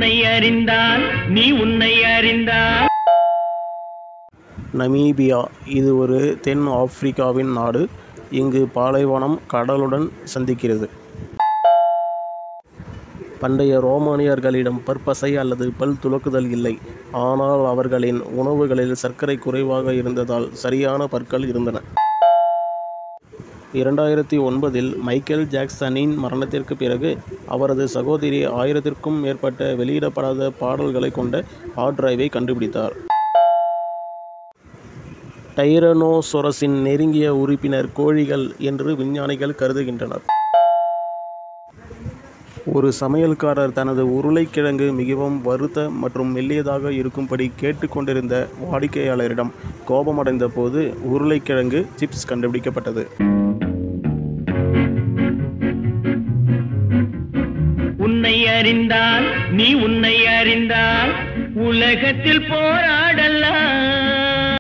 உன்னை அறிந்தால் நீ உன்னை அறிந்தால் நமீபியா இது ஒரு தென் ஆப்பிரிக்காவின் நாடு இங்கு பாலைவனம் கடலுடன் சந்திக்கிறது பண்டைய ரோமானியர்களிடம் பற்பசை அல்லது பல் துலக்குதல் இல்லை ஆனால் அவர்களின் உணவுகளில் சர்க்கரை குறைவாக இருந்ததால் சரியான பற்கள் இருந்தன இரண்டாயிரத்தி ஒன்பதில் மைக்கேல் ஜாக்சனின் மரணத்திற்கு பிறகு அவரது சகோதரி ஆயிரத்திற்கும் மேற்பட்ட வெளியிடப்படாத பாடல்களை கொண்ட ஹார்ட் டிரைவை கண்டுபிடித்தார் டைரனோசொரஸின் நெருங்கிய உறுப்பினர் கோழிகள் என்று விஞ்ஞானிகள் கருதுகின்றனர் ஒரு சமையல்காரர் தனது உருளைக்கிழங்கு மிகவும் வறுத்த மற்றும் மெல்லியதாக இருக்கும்படி கேட்டுக்கொண்டிருந்த வாடிக்கையாளரிடம் கோபமடைந்த போது உருளைக்கிழங்கு சிப்ஸ் கண்டுபிடிக்கப்பட்டது உன்னை அறிந்தால் நீ உன்னை அறிந்தால் உலகத்தில் போராடலாம்